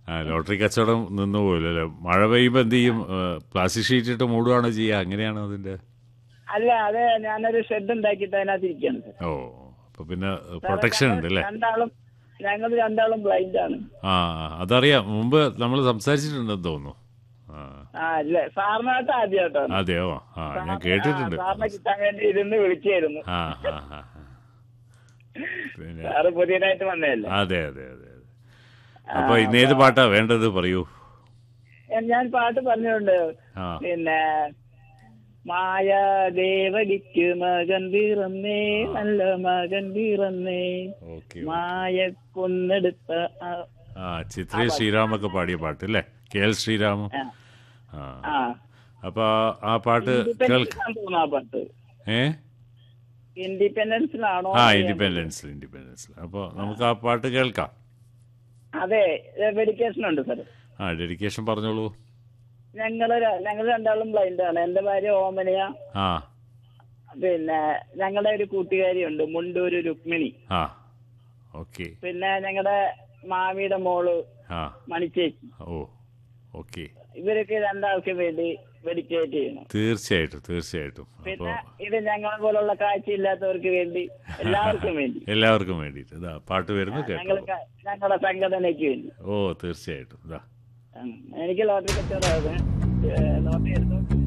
ആ ലോട്ടറി കച്ചവടം നിന്ന് പോലല്ലേ മഴ പെയ്യുമ്പോൾ എന്ത് ചെയ്യും ഏ, പ്ലാസ്റ്റിക് ഷീറ്റ് ഇട്ട് മൂടുകയാണോ ചെയ്യുക അങ്ങനെയാണോ അതിന്റെ അല്ല അത് ഞാനൊരു ഷെഡ് ഉണ്ടാക്കിയിട്ട് അതിനകത്ത് ഇരിക്കുകയാണ് സാർ. ഓ അപ്പൊ പിന്നെ പ്രൊട്ടക്ഷൻ ഉണ്ട് അല്ലേ രണ്ടാളും ഞങ്ങൾ രണ്ടാളും ബ്ലൈൻഡ് ആണ് ആ അതറിയാം മുമ്പ് നമ്മൾ സംസാരിച്ചിട്ടുണ്ടെന്ന് തോന്നുന്നു ആ ആ ഇല്ല സാറിനായിട്ട് ആദ്യമായിട്ടാണ് അതെയോ ആ ഞാൻ കേട്ടിട്ടുണ്ട് സാറിനെ കിട്ടാൻ വേണ്ടി ഇരുന്ന് വിളിച്ചായിരുന്നു ആ ആ ആ ആ. പിന്നെ സാറ് പുതിയതായിട്ട് വന്നതല്ലേ അതെ അതെ അതെ അതെ അപ്പൊ ഇന്ന് ഏത് പാട്ടാ വേണ്ടത് പറയൂ ഞാൻ പാട്ട് പറഞ്ഞിട്ടുണ്ട് ആ പിന്നെ മായാദേവകിക്ക് മകൻ പിറന്നേ നല്ല മകൻ പിറന്നേ ഓക്കെ മായ കൊന്നെടുത്ത ആ- ആ ചിത്ര ശ്രീരാമൊക്കെ പാടിയ പാട്ട് അല്ലേ കെ എൽ ശ്രീരാമം ആ. ആ ആ അപ്പൊ ആ- ആ പാട്ട് കേൾക്ക ഇൻഡിപെൻഡൻസിനാണ് തോന്നുന്നു ആ പാട്ട് ഏ ഇൻഡിപെൻഡൻസിലാണോ ആ ഇൻഡിപെൻഡൻസ് ഇൻഡിപെൻഡൻസ് അപ്പോൾ നമുക്ക് ആ പാട്ട് കേൾക്കാം അതെ ഡെഡിക്കേഷൻ ഉണ്ട് സാർ ആ ഡെഡിക്കേഷൻ പറഞ്ഞോളൂ ഞങ്ങള് ര- ഞങ്ങൾ രണ്ടാളും ബ്ലൈൻഡ് ആണ് എന്റെ ഭാര്യ ഓമനയ ആ പിന്നെ ഞങ്ങളുടെ ഒരു കൂട്ടുകാരിയുണ്ട് മുണ്ടൂര് രുക്മിണി ആ ഓക്കെ പിന്നെ ഞങ്ങളുടെ മാമിയുടെ മോള് ആ മണിച്ചേച്ചി ഓ ഓക്കെ ഇവരൊക്കെ രണ്ടാൾക്ക് വേണ്ടി ഡെഡിക്കേറ്റ് ചെയ്യണം തീർച്ചയായിട്ടും തീർച്ചയായിട്ടും അപ്പോൾ പിന്നെ ഇത് ഞങ്ങളെ പോലുള്ള കാഴ്ചയില്ലാത്തവർക്ക് വേണ്ടി എല്ലാവർക്കും വേണ്ടി എല്ലാവർക്കും വേണ്ടിയിട്ട് ഇതാ പാട്ട് വരുന്നു ഞങ്ങൾ കേട്ടോ ഞങ്ങളുടെ സംഘടനയ്ക്ക് വേണ്ടി ഓ തീർച്ചയായിട്ടും ഇതാ ഉം. എനിക്ക് ലോട്ടറി കച്ചവടമായിരുന്നു ലോട്ടറി എടുത്തു